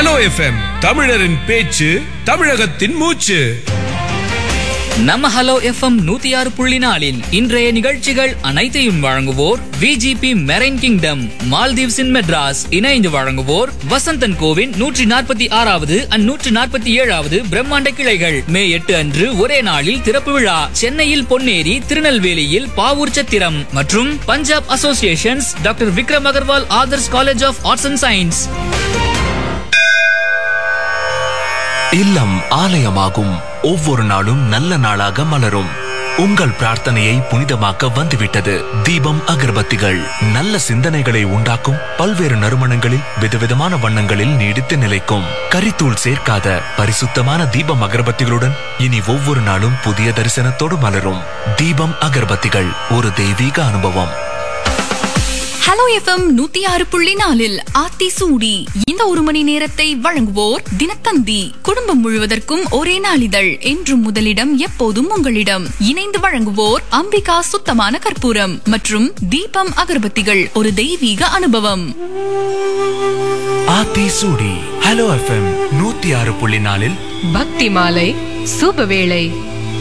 hello FM தமிழரின் பேச்சு தமிழகத்தின் மூச்சு நம்ம ஹலோ எஃப்எம் நூத்தி ஆறு புள்ளி நாலில் இன்றைய நிகழ்ச்சிகள் அனைத்தையும் வழங்குவோர் VGP marine kingdom Maldives in Madras இணைந்து வழங்குவோர் வசந்தன் கோவின் நூற்றி நாற்பத்தி ஆறாவது அண்ட் நூற்றி நாற்பத்தி ஏழாவது பிரம்மாண்ட கிளைகள் மே எட்டு அன்று ஒரே நாளில் திறப்பு விழா சென்னையில் பொன்னேரி திருநெல்வேலியில் பாவூர் சத்திரம் மற்றும் Punjab associations doctor Vikram Agarwal Adarsh college of arts and science இல்லம் ஆலயமாகும் ஒவ்வொரு நாளும் நல்ல நாளாக மலரும் உங்கள் பிரார்த்தனையை புனிதமாக்க வந்துவிட்டது தீபம் அகர்பத்திகள் நல்ல சிந்தனைகளை உண்டாக்கும் பல்வேறு நறுமணங்களில் விதவிதமான வண்ணங்களில் நீடித்து நிலைக்கும் கரித்தூள் சேர்க்காத பரிசுத்தமான தீபம் அகர்பத்திகளுடன் இனி ஒவ்வொரு நாளும் புதிய தரிசனத்தோடு மலரும் தீபம் அகர்பத்திகள் ஒரு தெய்வீக அனுபவம் ஹலோ எஃப்எம் நூத்தி ஆறு புள்ளி நாலில் ஆத்தி சூடி இந்த ஒரு மணி நேரத்தை வழங்குவோர் தினத்தந்தி குடும்பம் முழுவதற்கும் ஒரே நாளிதழ் என்றும் முதலிடம் எப்போதும் உங்களிடம் இணைந்து வழங்குவோர் அம்பிகா சுத்தமான கற்பூரம் மற்றும் தீபம் அகர்பத்திகள் ஒரு தெய்வீக அனுபவம் ஆத்தி சூடி ஹலோ எஃப்எம் நூத்தி ஆறு புள்ளி நாலில் பக்தி மாலை சுபவேளை